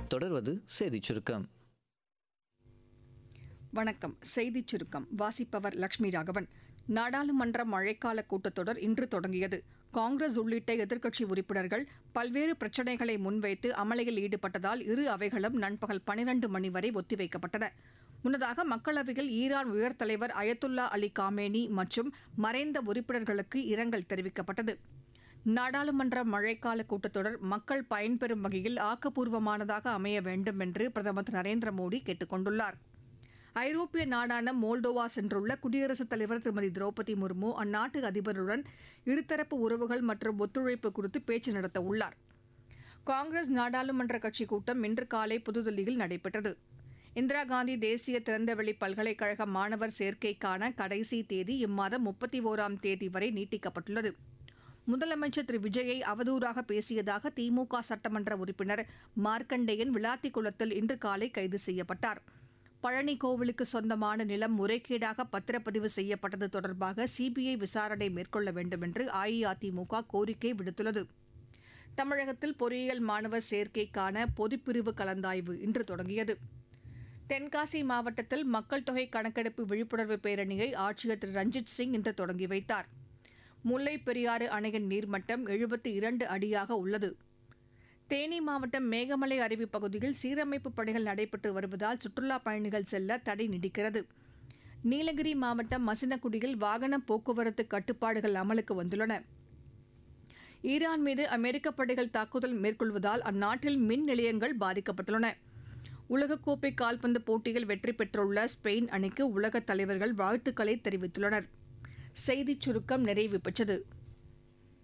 தொடர்வது செய்திச் சுருக்கம் வணக்கம் செய்திச் சுருக்கம் வாசிப்பவர் லட்சுமி ராகவன் நாடாளுமன்ற மழைக்கால கூட்டத்தொடர் இன்று தொடங்கியது காங்கிரஸ் உள்ளிட்ட எதிர்க்கட்சி உறுப்பினர்கள் பல்வேறு பிரச்சினைகளை முன்வைத்து அமளியில் ஈடுபட்டதால் இரு அவைகளும் நண்பகல் பனிரண்டு மணி வரை ஒத்திவைக்கப்பட்டன முன்னதாக மக்களவையில் ஈரான் உயர்தலைவர் அயத்துல்லா அலி காமேனி மற்றும் மறைந்த உறுப்பினர்களுக்கு இரங்கல் தெரிவிக்கப்பட்டது நாடாளுமன்ற மழைக்கால கூட்டத்தொடர் மக்கள் பயன்பெறும் வகையில் ஆக்கப்பூர்வமானதாக அமைய வேண்டும் என்று பிரதமர் திரு நரேந்திர மோடி கேட்டுக் கொண்டுள்ளார் ஐரோப்பிய நாடான மோல்டோவா சென்றுள்ள குடியரசுத் தலைவர் திருமதி திரௌபதி முர்மு அந்நாட்டு அதிபருடன் இருதரப்பு உறவுகள் மற்றும் ஒத்துழைப்பு குறித்து பேச்சு நடத்த உள்ளார் காங்கிரஸ் நாடாளுமன்ற கட்சி கூட்டம் இன்று காலை புதுதில்லியில் நடைபெற்றது இந்திரா காந்தி தேசிய திறந்தவெளி பல்கலைக்கழக மாணவர் சேர்க்கைக்கான கடைசி தேதி இம்மாதம் முப்பத்தி ஓராம் தேதி வரை நீட்டிக்கப்பட்டுள்ளது முதலமைச்சர் திரு விஜயை அவதூறாக பேசியதாக திமுக சட்டமன்ற உறுப்பினர் மார்க்கண்டேயன் விளாத்திக்குளத்தில் இன்று காலை கைது செய்யப்பட்டார் பழனி கோவிலுக்கு சொந்தமான நிலம் முறைகேடாக பத்திரப்பதிவு செய்யப்பட்டது தொடர்பாக சிபிஐ விசாரணை மேற்கொள்ள வேண்டும் என்று அஇஅதிமுக கோரிக்கை விடுத்துள்ளது தமிழகத்தில் பொறியியல் மாணவர் சேர்க்கைக்கான பொதுப்பிரிவு கலந்தாய்வு இன்று தொடங்கியது தென்காசி மாவட்டத்தில் மக்கள் தொகை கணக்கெடுப்பு விழிப்புணர்வு பேரணியை ஆட்சியர் திரு ரஞ்சித் சிங் இன்று தொடங்கி வைத்தார் முல்லை பெரியாறு அணையின் நீர்மட்டம் எழுபத்தி இரண்டு அடியாக உள்ளது தேனி மாவட்டம் மேகமலை அருவி பகுதியில் சீரமைப்பு பணிகள் நடைபெற்று வருவதால் சுற்றுலாப் பயணிகள் செல்ல தடை நீடிக்கிறது நீலகிரி மாவட்டம் மசினகுடியில் வாகன போக்குவரத்து கட்டுப்பாடுகள் அமலுக்கு வந்துள்ளன ஈரான் மீது அமெரிக்க படைகள் தாக்குதல் மேற்கொள்வதால் அந்நாட்டில் மின் நிலையங்கள் பாதிக்கப்பட்டுள்ளன உலகக்கோப்பை கால்பந்து போட்டியில் வெற்றி பெற்றுள்ள ஸ்பெயின் அணிக்கு உலகத் தலைவர்கள் வாழ்த்துக்களை தெரிவித்துள்ளனர் செய்திச் சுருக்கம் நிறைவு பெற்றது